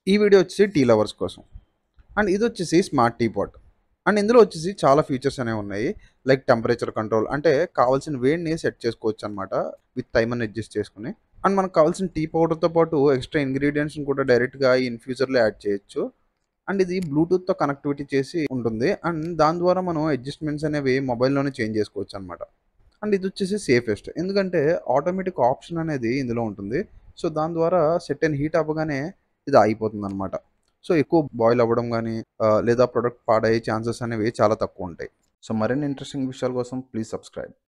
ఈ వీడియో వచ్చేసి tea lovers కోసం అండ్ ఇది వచ్చేసి స్మార్ట్ టీ పాట్ అండ్ ఇందులో వచ్చేసి చాలా ఫీచర్స్ అనేవి ఉన్నాయి లైక్ టెంపరేచర్ కంట్రోల్ అంటే కావాల్సిన వేడిని సెట్ చేసుకోవచ్చు అనమాట విత్ టైమ్ అని అడ్జస్ట్ చేసుకుని అండ్ మనకు కావాల్సిన టీ పౌడర్తో పాటు ఎక్స్ట్రా ఇంగ్రీడియంట్స్ని కూడా డైరెక్ట్గా ఈ ఇన్ఫ్యూజర్లో యాడ్ చేయొచ్చు అండ్ ఇది బ్లూటూత్తో కనెక్టివిటీ చేసి ఉంటుంది అండ్ దాని ద్వారా మనం అడ్జస్ట్మెంట్స్ అనేవి మొబైల్లోనే చేంజ్ చేసుకోవచ్చు అనమాట అండ్ ఇది వచ్చేసి సేఫెస్ట్ ఎందుకంటే ఆటోమేటిక్ ఆప్షన్ అనేది ఇందులో ఉంటుంది సో దాని ద్వారా సెట్ అండ్ హీట్ అవ్వగానే ఇది ఆగిపోతుంది అనమాట సో ఎక్కువ బాయిల్ అవ్వడం కానీ లేదా ప్రొడక్ట్ పాడయ్యే ఛాన్సెస్ అనేవి చాలా తక్కువ ఉంటాయి సో మరిన్ని ఇంట్రెస్టింగ్ విషయాల కోసం ప్లీజ్ సబ్స్క్రైబ్